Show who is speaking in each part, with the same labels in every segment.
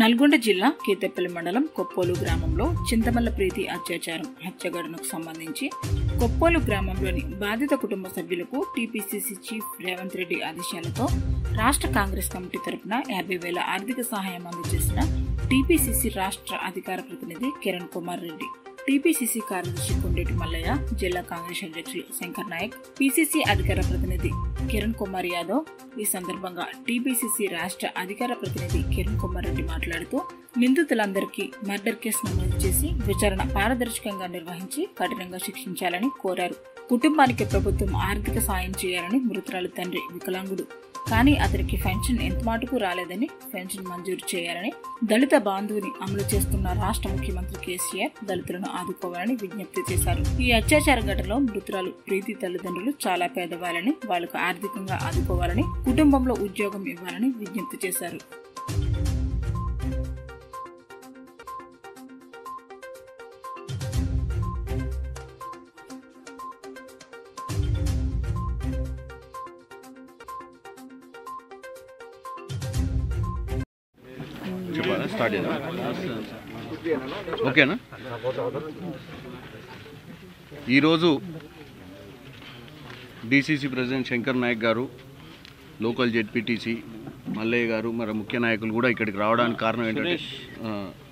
Speaker 1: నల్గొండ జిల్లా కేతేపల్లి మండలం కొప్పోలు గ్రామంలో చింతమల్ల ప్రీతి అత్యాచారం హత్య ఘటనకు సంబంధించి కొప్పోలు గ్రామంలోని బాధిత కుటుంబ సభ్యులకు టీపీసీసీ చీఫ్ రేవంత్ రెడ్డి ఆదేశాలతో రాష్ట్ర కాంగ్రెస్ కమిటీ తరపున యాభై వేల ఆర్థిక సహాయం అందజేసిన టీపీసీసీ రాష్ట్ర అధికార ప్రతినిధి కిరణ్ కుమార్ రెడ్డి టీపీసీసీ కార్యదర్శి కొండేటి మల్లయ్య జిల్లా కాంగ్రెస్ అధ్యక్షులు శంకర్ నాయక్ పీసీసీ అధికార ప్రతినిధి కిరణ్ కుమార్ యాదవ్ ఈ సందర్భంగా టీపీసీసీ రాష్ట్ర అధికార ప్రతినిధి కిరణ్ కుమార్ రెడ్డి మాట్లాడుతూ నిందితులందరికీ మర్డర్ కేసు నమోదు చేసి విచారణ పారదర్శకంగా నిర్వహించి కఠినంగా శిక్షించాలని కోరారు కుటుంబానికి ప్రభుత్వం ఆర్థిక సాయం చేయాలని మృతురాలి తండ్రి వికలాంగుడు కానీ అతనికి పెన్షన్ ఎంత మాటుకు రాలేదని పెన్షన్ మంజూరు చేయాలని దళిత బాంధువుని అమలు చేస్తున్న రాష్ట్ర ముఖ్యమంత్రి కేసీఆర్ దళితులను ఆదుకోవాలని విజ్ఞప్తి చేశారు ఈ అత్యాచార ఘటనలో మృతురాలు ప్రీతి తల్లిదండ్రులు చాలా పేదవాళ్ళని వాళ్లకు ఆర్థికంగా ఆదుకోవాలని కుటుంబంలో ఉద్యోగం ఇవ్వాలని విజ్ఞప్తి చేశారు
Speaker 2: చెప్పాలా స్టార్ట్ చేద్దాం ఓకేనా ఈరోజు డిసిసి ప్రెసిడెంట్ శంకర్ నాయక్ గారు లోకల్ జెడ్పీటీసీ మల్లయ్య గారు మరి ముఖ్య నాయకులు కూడా ఇక్కడికి రావడానికి కారణం ఏంటంటే ఆ,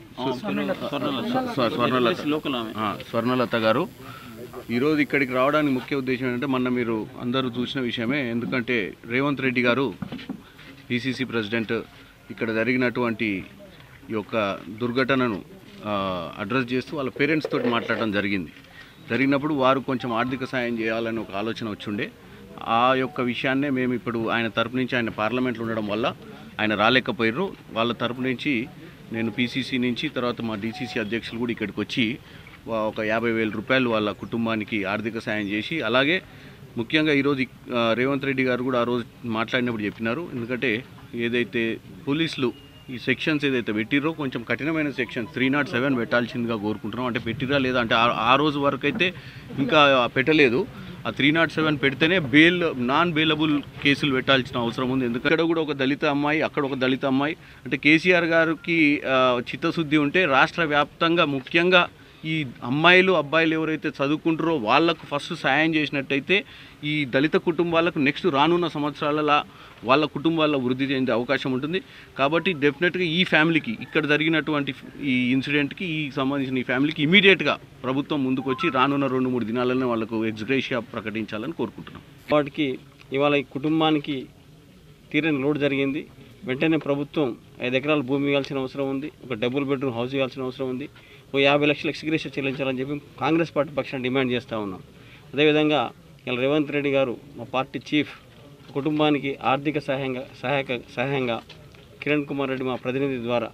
Speaker 2: స్వ- స్వర్ణలత ఆ, స్వర్ణలత గారు ఈరోజు ఇక్కడికి రావడానికి ముఖ్య ఉద్దేశం ఏంటంటే మొన్న మీరు అందరూ చూసిన విషయమే ఎందుకంటే రేవంత్ రెడ్డి గారు పిసిసి ప్రెసిడెంట్ ఇక్కడ జరిగినటువంటి ఈ యొక్క దుర్ఘటనను ఆ, అడ్రస్ చేస్తూ వాళ్ళ పేరెంట్స్ తోటి మాట్లాడడం జరిగింది జరిగినప్పుడు వారు కొంచెం ఆర్థిక సాయం చేయాలని ఒక ఆలోచన వచ్చిండే ఆ యొక్క విషయాన్నే మేము ఇప్పుడు ఆయన తరపు నుంచి ఆయన పార్లమెంట్లో ఉండడం వల్ల ఆయన రాలేకపోయారు వాళ్ళ తరపు నుంచి నేను పీసీసీ నుంచి తర్వాత మా డీసీసీ అధ్యక్షులు కూడా ఇక్కడికి వచ్చి వా- ఒక యాభై వేల రూపాయలు వాళ్ళ కుటుంబానికి ఆర్థిక సాయం చేసి అలాగే ముఖ్యంగా ఈరోజు ఇక్- ఆ, రేవంత్ రెడ్డి గారు కూడా ఆ రోజు మాట్లాడినప్పుడు చెప్పినారు ఎందుకంటే ఏదైతే పోలీసులు ఈ సెక్షన్స్ ఏదైతే పెట్టిరో కొంచెం కఠినమైన సెక్షన్ త్రీ నాట్ సెవెన్ పెట్టాల్సిందిగా కోరుకుంటున్నాం అంటే పెట్టిరా లేదా అంటే ఆ- ఆ రోజు వరకు అయితే ఇంకా పెట్టలేదు ఆ త్రీ నాట్ సెవెన్ పెడితేనే బెయిల్ నాన్ బెయిలబుల్ కేసులు పెట్టాల్సిన అవసరం ఉంది ఎందుకంటే ఇక్కడ కూడా ఒక దళిత అమ్మాయి అక్కడ ఒక దళిత అమ్మాయి అంటే కేసీఆర్ గారికి ఆ, చిత్తశుద్ధి ఉంటే రాష్ట్ర వ్యాప్తంగా ముఖ్యంగా ఈ అమ్మాయిలు అబ్బాయిలు ఎవరైతే చదువుకుంటారో వాళ్ళకు ఫస్ట్ సాయం చేసినట్టయితే ఈ దళిత కుటుంబాలకు నెక్స్ట్ రానున్న సంవత్సరాలలో వాళ్ళ కుటుంబాల వృద్ధి చెందే అవకాశం ఉంటుంది కాబట్టి డెఫినెట్గా ఈ ఫ్యామిలీకి ఇక్కడ జరిగినటువంటి ఈ ఇన్సిడెంట్కి ఈ సంబంధించిన ఈ ఫ్యామిలీకి ఇమీడియట్గా ప్రభుత్వం ముందుకు వచ్చి రానున్న రెండు మూడు దినాలలో వాళ్ళకు ఎగ్జిగ్రేషియా ప్రకటించాలని కోరుకుంటున్నాం
Speaker 3: వాటికి ఇవాళ ఈ కుటుంబానికి తీరని లోటు జరిగింది వెంటనే ప్రభుత్వం ఐదు ఎకరాల భూమి ఇవ్వాల్సిన అవసరం ఉంది ఒక డబుల్ బెడ్రూమ్ హౌస్ ఇవ్వాల్సిన అవసరం ఉంది ఓ యాభై లక్షల ఎక్స్గ్రేషన్ చెల్లించాలని చెప్పి కాంగ్రెస్ పార్టీ పక్షాన్ని డిమాండ్ చేస్తూ ఉన్నాం అదేవిధంగా ఇలా రేవంత్ రెడ్డి గారు మా పార్టీ చీఫ్ కుటుంబానికి ఆర్థిక సహాయంగా సహాయక సహాయంగా కిరణ్ కుమార్ రెడ్డి మా ప్రతినిధి ద్వారా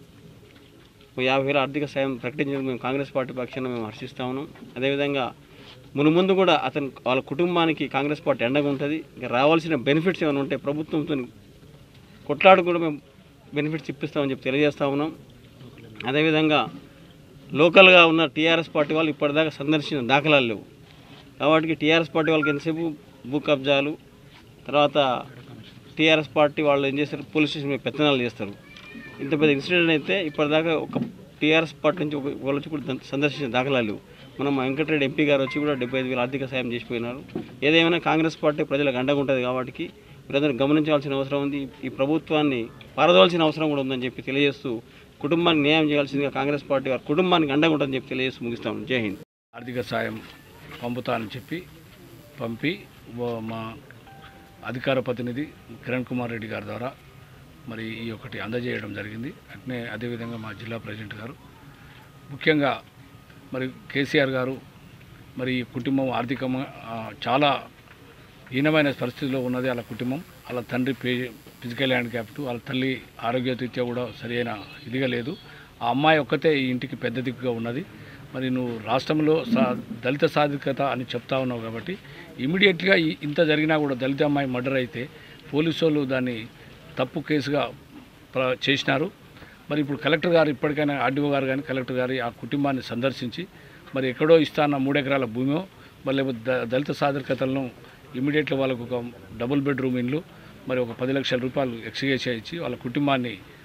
Speaker 3: ఓ యాభై వేల ఆర్థిక సాయం ప్రకటించడం మేము కాంగ్రెస్ పార్టీ పక్షాన మేము హర్షిస్తా ఉన్నాం అదేవిధంగా మును ముందు కూడా అతని వాళ్ళ కుటుంబానికి కాంగ్రెస్ పార్టీ ఎండగా ఉంటుంది ఇంకా రావాల్సిన బెనిఫిట్స్ ఏమైనా ఉంటే ప్రభుత్వంతో కొట్లాడు కూడా మేము బెనిఫిట్స్ ఇప్పిస్తామని చెప్పి తెలియజేస్తా ఉన్నాం అదేవిధంగా లోకల్గా ఉన్న టీఆర్ఎస్ పార్టీ వాళ్ళు ఇప్పటిదాకా సందర్శించిన దాఖలాలు లేవు కాబట్టి టీఆర్ఎస్ పార్టీ వాళ్ళకి ఎంతసేపు భూ కబ్జాలు తర్వాత టీఆర్ఎస్ పార్టీ వాళ్ళు ఏం చేస్తారు పోలీస్ స్టేషన్ మీద పెత్తనాలు చేస్తారు ఇంత పెద్ద ఇన్సిడెంట్ అయితే ఇప్పటిదాకా ఒక టీఆర్ఎస్ పార్టీ నుంచి ఒక వాళ్ళు వచ్చి కూడా ద- సందర్శించిన దాఖలాలు లేవు మనం మా వెంకటరెడ్డి ఎంపీ గారు వచ్చి కూడా డెబ్బై ఐదు వేల ఆర్థిక సాయం చేసిపోయినారు ఏదేమైనా కాంగ్రెస్ పార్టీ ప్రజలకు అండగా ఉంటుంది కాబట్టి మీరందరూ గమనించాల్సిన అవసరం ఉంది ఈ ప్రభుత్వాన్ని పారదోల్సిన అవసరం కూడా ఉందని చెప్పి తెలియజేస్తూ కుటుంబానికి న్యాయం చేయాల్సిందిగా కాంగ్రెస్ పార్టీ వారి కుటుంబానికి అండగా ఉంటుందని చెప్పి తెలియజేస్తూ ముగిస్తాం జై హింద్
Speaker 4: ఆర్థిక సాయం పంపుతానని చెప్పి పంపి ఓ- మా అధికార ప్రతినిధి కిరణ్ కుమార్ రెడ్డి గారి ద్వారా మరి ఈ ఒకటి అందజేయడం జరిగింది అట్నే అదేవిధంగా మా జిల్లా ప్రెసిడెంట్ గారు ముఖ్యంగా మరి కేసీఆర్ గారు మరి ఈ కుటుంబం ఆర్థికంగా ఆ, చాలా హీనమైన పరిస్థితిలో ఉన్నది వాళ్ళ కుటుంబం వాళ్ళ తండ్రి పే ఫిజికల్ హ్యాండిక్యాప్ట్ వాళ్ళ తల్లి ఆరోగ్యరీత్యా కూడా సరైన ఇదిగా లేదు ఆ అమ్మాయి ఒక్కతే ఈ ఇంటికి పెద్ద దిక్కుగా ఉన్నది మరి నువ్వు రాష్ట్రంలో సా దళిత సాధికత అని చెప్తా ఉన్నావు కాబట్టి ఇమీడియట్గా ఈ ఇంత జరిగినా కూడా దళిత అమ్మాయి మర్డర్ అయితే పోలీసు వాళ్ళు దాన్ని తప్పు కేసుగా ప్ర- చేసినారు మరి ఇప్పుడు కలెక్టర్ గారు ఇప్పటికైనా ఆర్డీఓ గారు కానీ కలెక్టర్ గారు ఆ కుటుంబాన్ని సందర్శించి మరి ఎక్కడో ఇస్తాన్న మూడెకరాల భూమో మరి లేకపోతే ద- దళిత సాధకతలను ఇమీడియట్గా వాళ్ళకు ఒక డబుల్ బెడ్రూమ్ ఇండ్లు మరి ఒక పది లక్షల రూపాయలు ఎక్స్గ్రేషియా ఇచ్చి వాళ్ళ కుటుంబాన్ని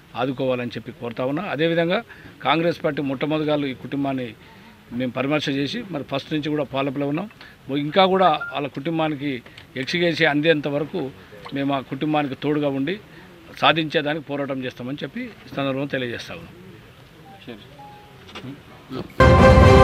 Speaker 4: ఆదుకోవాలని చెప్పి కోరుతా ఉన్నా అదేవిధంగా కాంగ్రెస్ పార్టీ మొట్టమొదటిగా ఈ కుటుంబాన్ని మేము పరామర్శ చేసి మరి ఫస్ట్ నుంచి కూడా పాలపులో ఉన్నాం ఇంకా కూడా వాళ్ళ కుటుంబానికి ఎక్సిగేసి అందేంత వరకు మేము ఆ కుటుంబానికి తోడుగా ఉండి సాధించేదానికి పోరాటం చేస్తామని చెప్పి ఈ సందర్భంగా తెలియజేస్తా ఉన్నాం
Speaker 3: సరే